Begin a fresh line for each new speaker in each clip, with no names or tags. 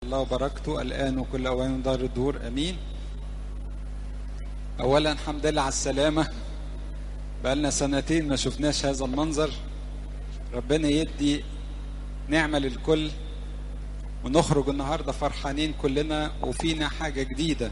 الله وبركته الآن وكل أوان دار الدور أمين أولا الحمد لله على السلامة بقالنا سنتين ما شفناش هذا المنظر ربنا يدي نعمة للكل ونخرج النهاردة فرحانين كلنا وفينا حاجة جديدة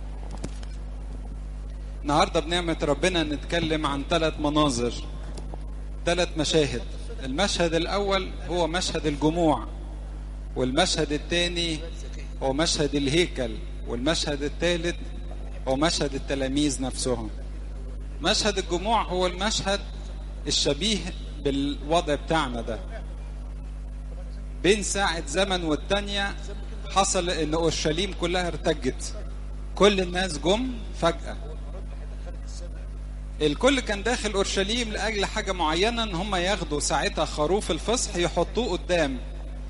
النهاردة بنعمة ربنا نتكلم عن ثلاث مناظر ثلاث مشاهد المشهد الأول هو مشهد الجموع والمشهد الثاني هو مشهد الهيكل والمشهد الثالث هو مشهد التلاميذ نفسهم مشهد الجموع هو المشهد الشبيه بالوضع بتاعنا ده بين ساعة زمن والتانية حصل ان اورشليم كلها ارتجت كل الناس جم فجأة الكل كان داخل اورشليم لاجل حاجة معينة ان هم ياخدوا ساعتها خروف الفصح يحطوه قدام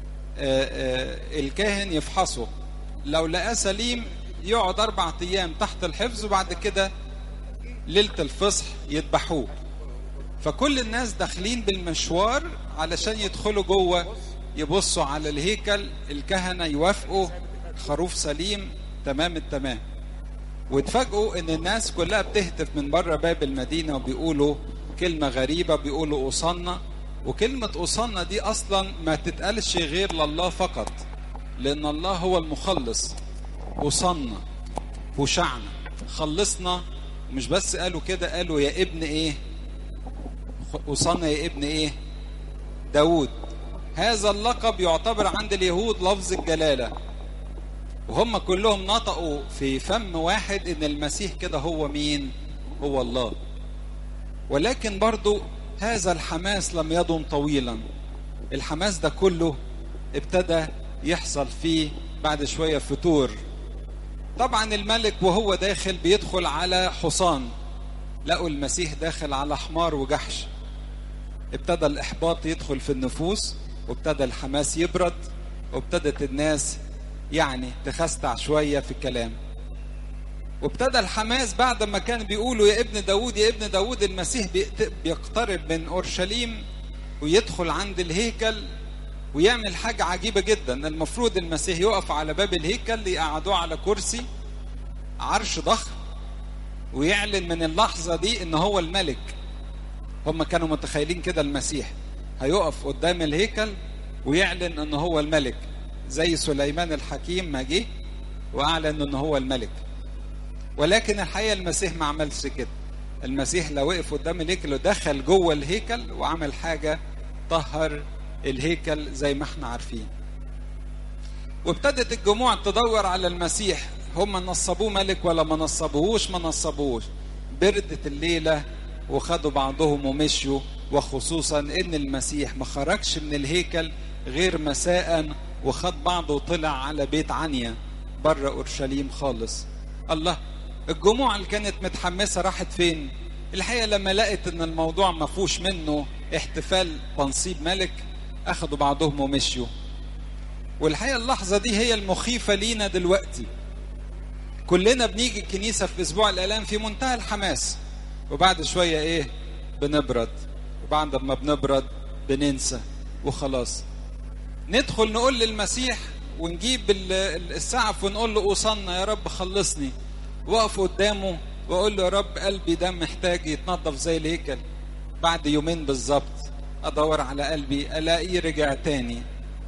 الكاهن يفحصه لو لقاه سليم يقعد أربع أيام تحت الحفظ وبعد كده ليلة الفصح يذبحوه فكل الناس داخلين بالمشوار علشان يدخلوا جوه يبصوا على الهيكل الكهنة يوافقوا خروف سليم تمام التمام واتفاجئوا ان الناس كلها بتهتف من بره باب المدينة وبيقولوا كلمة غريبة بيقولوا أوصلنا وكلمة أوصلنا دي أصلا ما تتقالش غير لله فقط لأن الله هو المخلص أوصلنا وشعنا خلصنا مش بس قالوا كده قالوا يا ابن ايه أوصلنا يا ابن ايه داود هذا اللقب يعتبر عند اليهود لفظ الجلالة وهم كلهم نطقوا في فم واحد ان المسيح كده هو مين هو الله ولكن برضو هذا الحماس لم يدم طويلا الحماس ده كله ابتدى يحصل فيه بعد شوية فتور طبعا الملك وهو داخل بيدخل على حصان لقوا المسيح داخل على حمار وجحش ابتدى الإحباط يدخل في النفوس وابتدى الحماس يبرد وابتدت الناس يعني تخستع شوية في الكلام وابتدى الحماس بعد ما كان بيقولوا يا ابن داود يا ابن داود المسيح بيقترب من أورشليم ويدخل عند الهيكل ويعمل حاجة عجيبة جدا المفروض المسيح يقف على باب الهيكل يقعدوه على كرسي عرش ضخم ويعلن من اللحظة دي ان هو الملك هم كانوا متخيلين كده المسيح هيقف قدام الهيكل ويعلن ان هو الملك زي سليمان الحكيم ما جه واعلن ان هو الملك ولكن الحقيقة المسيح ما عملش كده المسيح لو وقف قدام الهيكل ودخل جوه الهيكل وعمل حاجة طهر الهيكل زي ما احنا عارفين وابتدت الجموع تدور على المسيح هم نصبوه ملك ولا ما نصبوهوش ما نصبوهوش بردت الليلة وخدوا بعضهم ومشوا وخصوصا ان المسيح ما خرجش من الهيكل غير مساء وخد بعضه وطلع على بيت عنيا بره اورشليم خالص الله الجموع اللي كانت متحمسة راحت فين الحقيقة لما لقت ان الموضوع ما فيهوش منه احتفال تنصيب ملك اخدوا بعضهم ومشيوا والحقيقة اللحظة دي هي المخيفة لينا دلوقتي كلنا بنيجي الكنيسة في اسبوع الالام في منتهى الحماس وبعد شوية ايه بنبرد وبعد ما بنبرد بننسى وخلاص ندخل نقول للمسيح ونجيب السعف ونقول له اوصلنا يا رب خلصني واقف قدامه واقول له يا رب قلبي ده محتاج يتنظف زي الهيكل بعد يومين بالظبط ادور على قلبي الاقيه رجع تاني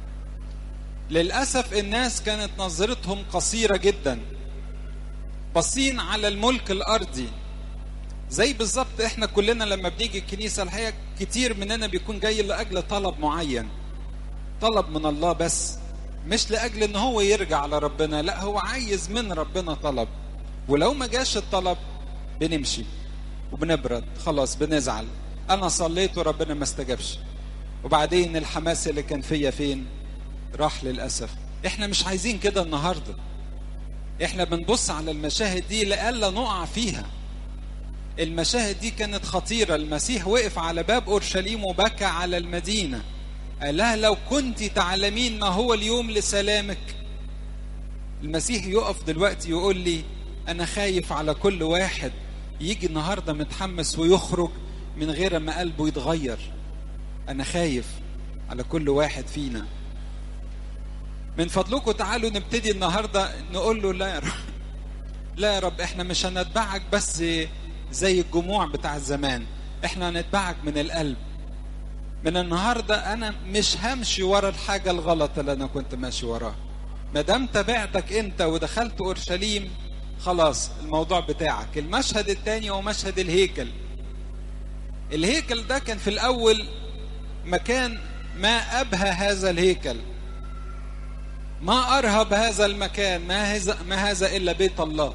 للاسف الناس كانت نظرتهم قصيره جدا باصين على الملك الارضي زي بالظبط احنا كلنا لما بنيجي الكنيسه الحقيقه كتير مننا بيكون جاي لاجل طلب معين طلب من الله بس مش لاجل ان هو يرجع لربنا لا هو عايز من ربنا طلب ولو ما جاش الطلب بنمشي وبنبرد خلاص بنزعل انا صليت وربنا ما استجابش وبعدين الحماس اللي كان فيا فين راح للاسف احنا مش عايزين كده النهارده احنا بنبص على المشاهد دي لألا نقع فيها المشاهد دي كانت خطيرة المسيح وقف على باب أورشليم وبكى على المدينة قال لها لو كنت تعلمين ما هو اليوم لسلامك المسيح يقف دلوقتي يقول لي أنا خايف على كل واحد يجي النهاردة متحمس ويخرج من غير ما قلبه يتغير أنا خايف على كل واحد فينا من فضلكم تعالوا نبتدي النهارده نقول له لا يا رب لا يا رب احنا مش هنتبعك بس زي الجموع بتاع زمان احنا هنتبعك من القلب من النهارده انا مش همشي ورا الحاجه الغلط اللي انا كنت ماشي وراها ما دام تبعتك انت ودخلت اورشليم خلاص الموضوع بتاعك المشهد الثاني هو مشهد الهيكل الهيكل ده كان في الاول مكان ما ابهى هذا الهيكل ما ارهب هذا المكان ما هذا ما هذا الا بيت الله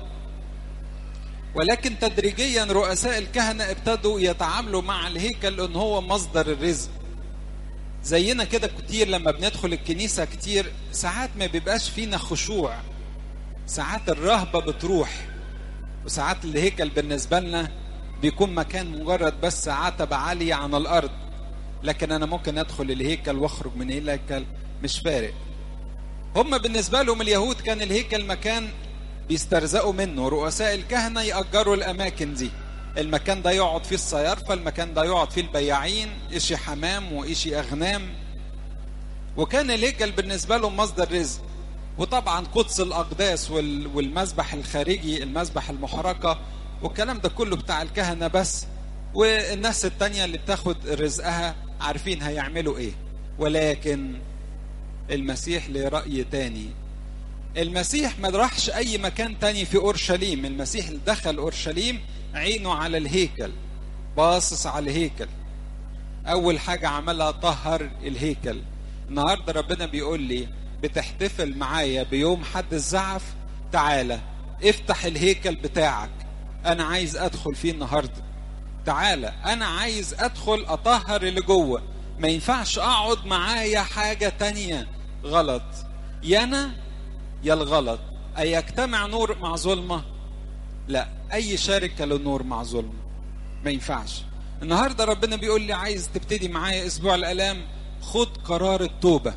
ولكن تدريجيا رؤساء الكهنه ابتدوا يتعاملوا مع الهيكل ان هو مصدر الرزق زينا كده كتير لما بندخل الكنيسه كتير ساعات ما بيبقاش فينا خشوع ساعات الرهبه بتروح وساعات الهيكل بالنسبه لنا بيكون مكان مجرد بس عتبة عالية عن الأرض لكن أنا ممكن أدخل الهيكل وأخرج من الهيكل مش فارق هم بالنسبة لهم اليهود كان الهيكل مكان بيسترزقوا منه رؤساء الكهنة يأجروا الأماكن دي المكان ده يقعد فيه الصيارفة المكان ده يقعد فيه البياعين إشي حمام وإشي أغنام وكان الهيكل بالنسبة لهم مصدر رزق وطبعا قدس الأقداس والمذبح الخارجي المذبح المحرقة والكلام ده كله بتاع الكهنة بس والناس التانية اللي بتاخد رزقها عارفين هيعملوا ايه ولكن المسيح له رأي تاني المسيح ما راحش اي مكان تاني في اورشليم المسيح دخل اورشليم عينه على الهيكل باصص على الهيكل اول حاجة عملها طهر الهيكل النهاردة ربنا بيقول لي بتحتفل معايا بيوم حد الزعف تعالى افتح الهيكل بتاعك انا عايز ادخل فيه النهارده تعالى انا عايز ادخل اطهر اللي جوه ما ينفعش اقعد معايا حاجة تانية غلط يا انا يا الغلط اي يجتمع نور مع ظلمة لا اي شركة للنور مع ظلمة ما ينفعش النهاردة ربنا بيقول لي عايز تبتدي معايا اسبوع الالام خد قرار التوبة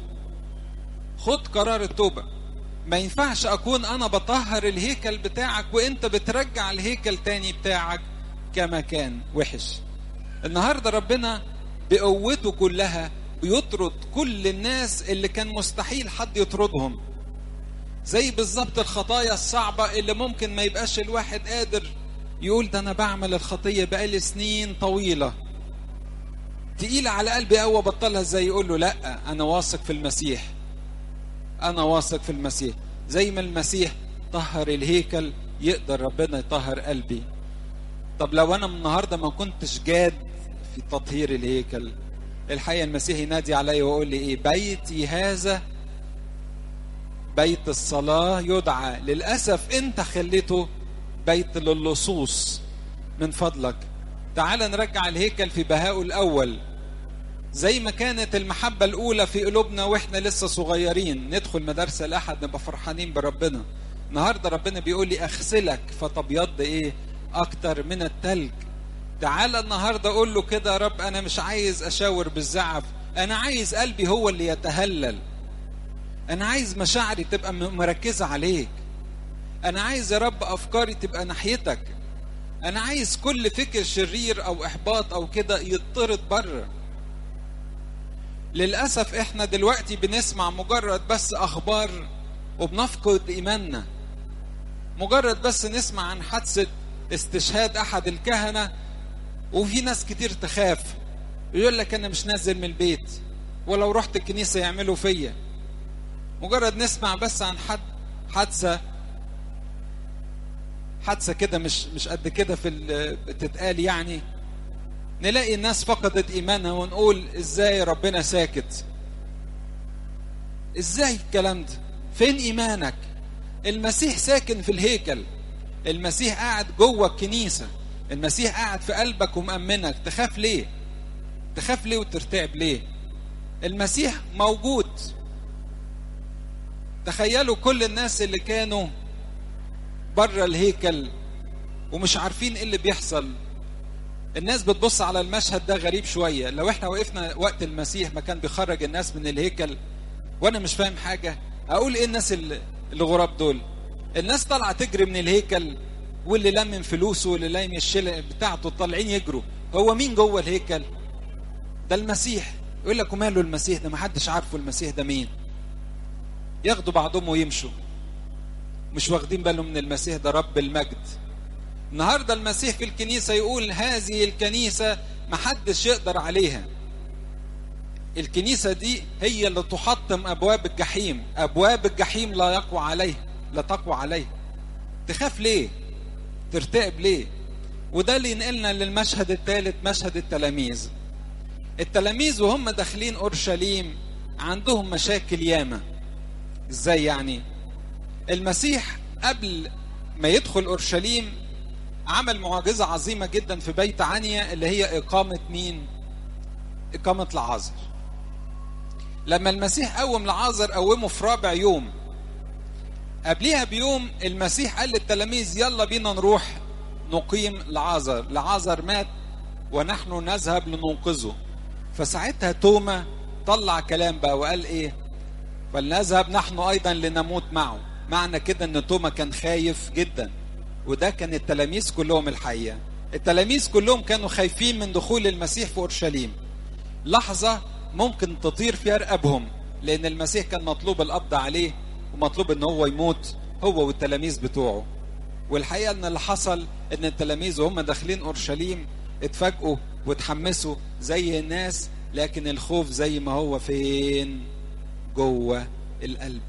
خد قرار التوبة ما ينفعش اكون انا بطهر الهيكل بتاعك وانت بترجع الهيكل تاني بتاعك كما كان وحش النهاردة ربنا بقوته كلها بيطرد كل الناس اللي كان مستحيل حد يطردهم زي بالظبط الخطايا الصعبة اللي ممكن ما يبقاش الواحد قادر يقول ده انا بعمل الخطية بقالي سنين طويلة تقيلة على قلبي قوي بطلها ازاي يقول له لا انا واثق في المسيح انا واثق في المسيح زي ما المسيح طهر الهيكل يقدر ربنا يطهر قلبي طب لو انا النهارده ما كنتش جاد في تطهير الهيكل الحقيقه المسيح ينادي علي ويقول لي ايه بيتي هذا بيت الصلاه يدعى للاسف انت خليته بيت للصوص من فضلك تعال نرجع الهيكل في بهائه الاول زي ما كانت المحبة الأولى في قلوبنا وإحنا لسه صغيرين ندخل مدارس الأحد نبقى فرحانين بربنا النهاردة ربنا بيقول لي أغسلك فتبيض إيه أكتر من التلج تعال النهاردة أقول له كده يا رب أنا مش عايز أشاور بالزعف أنا عايز قلبي هو اللي يتهلل أنا عايز مشاعري تبقى مركزة عليك أنا عايز يا رب أفكاري تبقى ناحيتك أنا عايز كل فكر شرير أو إحباط أو كده يطرد بره للأسف احنا دلوقتي بنسمع مجرد بس أخبار وبنفقد إيماننا مجرد بس نسمع عن حادثة استشهاد أحد الكهنة وفي ناس كتير تخاف يقول لك أنا مش نازل من البيت ولو رحت الكنيسة يعملوا فيا مجرد نسمع بس عن حد حادثة حادثة كده مش مش قد كده في بتتقال يعني نلاقي الناس فقدت ايمانها ونقول ازاي ربنا ساكت ازاي الكلام ده فين ايمانك المسيح ساكن في الهيكل المسيح قاعد جوه الكنيسه المسيح قاعد في قلبك ومأمنك تخاف ليه تخاف ليه وترتعب ليه المسيح موجود تخيلوا كل الناس اللي كانوا بره الهيكل ومش عارفين ايه اللي بيحصل الناس بتبص على المشهد ده غريب شوية لو احنا وقفنا وقت المسيح ما كان بيخرج الناس من الهيكل وانا مش فاهم حاجة اقول ايه الناس اللي غراب دول الناس طالعة تجري من الهيكل واللي لمن فلوسه واللي لايم الشلع بتاعته طالعين يجروا هو مين جوه الهيكل ده المسيح يقول لك وماله المسيح ده ما حدش عارفه المسيح ده مين ياخدوا بعضهم ويمشوا مش واخدين بالهم من المسيح ده رب المجد النهارده المسيح في الكنيسه يقول هذه الكنيسه محدش يقدر عليها الكنيسه دي هي اللي تحطم ابواب الجحيم ابواب الجحيم لا يقوى عليه لا تقوى عليه تخاف ليه ترتقب ليه وده اللي ينقلنا للمشهد الثالث مشهد التلاميذ التلاميذ وهم داخلين اورشليم عندهم مشاكل ياما ازاي يعني المسيح قبل ما يدخل اورشليم عمل معجزه عظيمه جدا في بيت عنيا اللي هي اقامه مين اقامه لعازر لما المسيح قوم لعازر قومه في رابع يوم قبليها بيوم المسيح قال للتلاميذ يلا بينا نروح نقيم لعازر لعازر مات ونحن نذهب لننقذه فساعتها توما طلع كلام بقى وقال ايه فلنذهب نحن ايضا لنموت معه معنى كده ان توما كان خايف جدا وده كان التلاميذ كلهم الحقيقه التلاميذ كلهم كانوا خايفين من دخول المسيح في اورشليم لحظه ممكن تطير فيها رقبهم لان المسيح كان مطلوب القبض عليه ومطلوب ان هو يموت هو والتلاميذ بتوعه والحقيقه ان اللي حصل ان التلاميذ وهم داخلين اورشليم اتفاجئوا واتحمسوا زي الناس لكن الخوف زي ما هو فين جوه القلب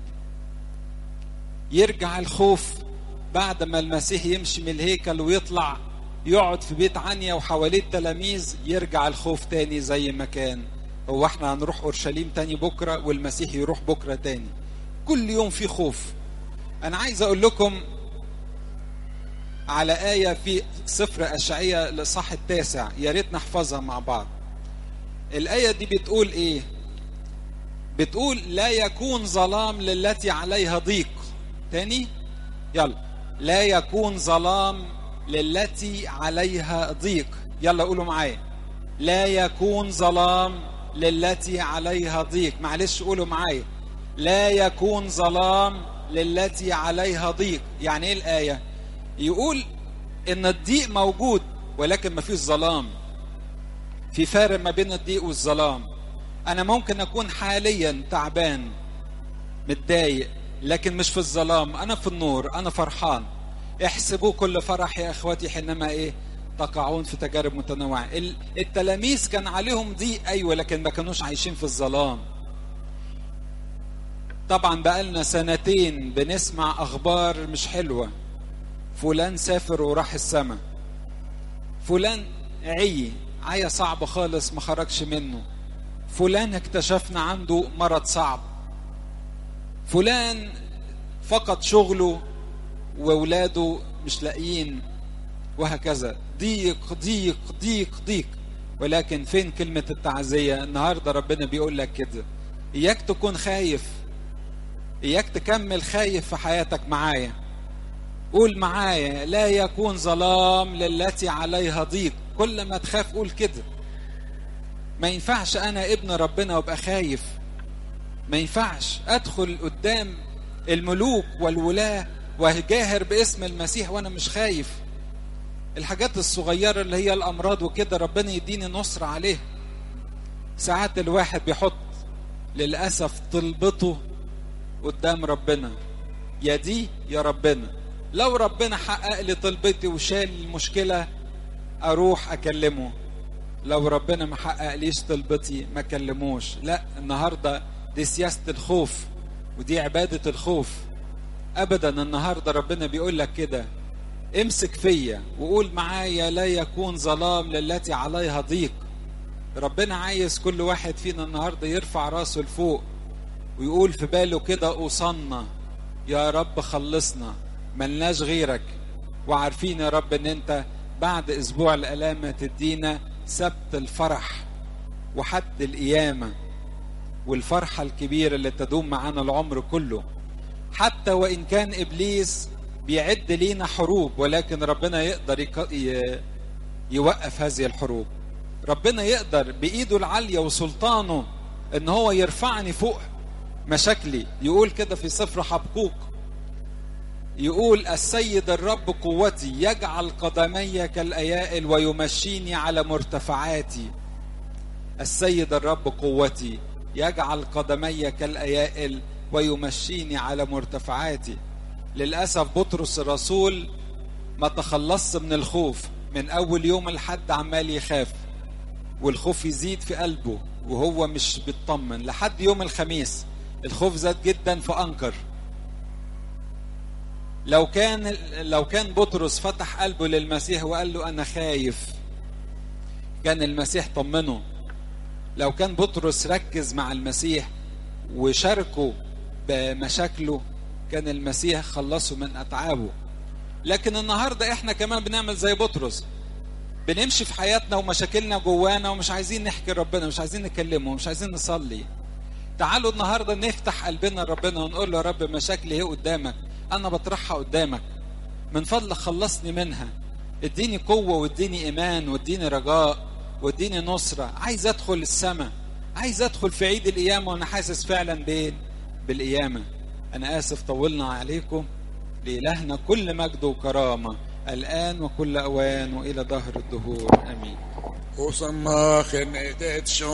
يرجع الخوف بعد ما المسيح يمشي من الهيكل ويطلع يقعد في بيت عنيا وحواليه التلاميذ يرجع الخوف تاني زي ما كان هو احنا هنروح اورشليم تاني بكره والمسيح يروح بكره تاني كل يوم في خوف انا عايز اقول لكم على آية في سفر أشعية لصح التاسع يا ريت نحفظها مع بعض الآية دي بتقول إيه بتقول لا يكون ظلام للتي عليها ضيق تاني يلا لا يكون ظلام للتي عليها ضيق يلا قولوا معايا لا يكون ظلام للتي عليها ضيق معلش قولوا معايا لا يكون ظلام للتي عليها ضيق يعني ايه الايه يقول ان الضيق موجود ولكن ما فيش ظلام في فارق ما بين الضيق والظلام انا ممكن اكون حاليا تعبان متضايق لكن مش في الظلام انا في النور انا فرحان احسبوا كل فرح يا اخواتي حينما ايه تقعون في تجارب متنوعه التلاميذ كان عليهم ضيق ايوه لكن ما كانوش عايشين في الظلام طبعا بقالنا سنتين بنسمع اخبار مش حلوه فلان سافر وراح السماء فلان عي عيا صعب خالص ما خرجش منه فلان اكتشفنا عنده مرض صعب فلان فقد شغله وولاده مش لاقيين وهكذا ضيق ضيق ضيق ضيق ولكن فين كلمة التعزية النهاردة ربنا بيقول لك كده إياك تكون خايف إياك تكمل خايف في حياتك معايا قول معايا لا يكون ظلام للتي عليها ضيق كل ما تخاف قول كده ما ينفعش انا ابن ربنا وابقى خايف ما ينفعش ادخل قدام الملوك والولاة وجاهر باسم المسيح وانا مش خايف الحاجات الصغيرة اللي هي الامراض وكده ربنا يديني نصر عليها ساعات الواحد بيحط للأسف طلبته قدام ربنا يا دي يا ربنا لو ربنا حقق لي طلبتي وشال المشكلة أروح أكلمه لو ربنا ما حققليش طلبتي ما كلموش لا النهاردة دي سياسة الخوف ودي عبادة الخوف أبدا النهاردة ربنا بيقول لك كده امسك فيا وقول معايا لا يكون ظلام للتي عليها ضيق ربنا عايز كل واحد فينا النهاردة يرفع راسه لفوق ويقول في باله كده أوصلنا يا رب خلصنا ملناش غيرك وعارفين يا رب ان انت بعد اسبوع الالام تدينا سبت الفرح وحد القيامه والفرحه الكبيره اللي تدوم معانا العمر كله حتى وان كان ابليس بيعد لينا حروب ولكن ربنا يقدر يوقف هذه الحروب ربنا يقدر بايده العاليه وسلطانه ان هو يرفعني فوق مشاكلي يقول كده في سفر حبقوق يقول السيد الرب قوتي يجعل قدمي كالايائل ويمشيني على مرتفعاتي السيد الرب قوتي يجعل قدمي كالايائل ويمشيني على مرتفعاتي للأسف بطرس الرسول ما تخلصش من الخوف من أول يوم الحد عمال يخاف والخوف يزيد في قلبه وهو مش بيطمن لحد يوم الخميس الخوف زاد جدا فأنكر لو كان لو كان بطرس فتح قلبه للمسيح وقال له أنا خايف كان المسيح طمنه لو كان بطرس ركز مع المسيح وشاركه بمشاكله كان المسيح خلصه من أتعابه لكن النهارده احنا كمان بنعمل زي بطرس بنمشي في حياتنا ومشاكلنا جوانا ومش عايزين نحكي ربنا مش عايزين نكلمه مش عايزين نصلي تعالوا النهارده نفتح قلبنا لربنا ونقول له يا رب مشاكلي ايه قدامك انا بطرحها قدامك من فضلك خلصني منها اديني قوه واديني ايمان واديني رجاء واديني نصره عايز ادخل السماء عايز ادخل في عيد القيامه وانا حاسس فعلا بايه بالقيامه انا اسف طولنا عليكم لإلهنا كل مجد وكرامة الآن وكل أوان وإلى دهر الدهور آمين
وصما خنقت شو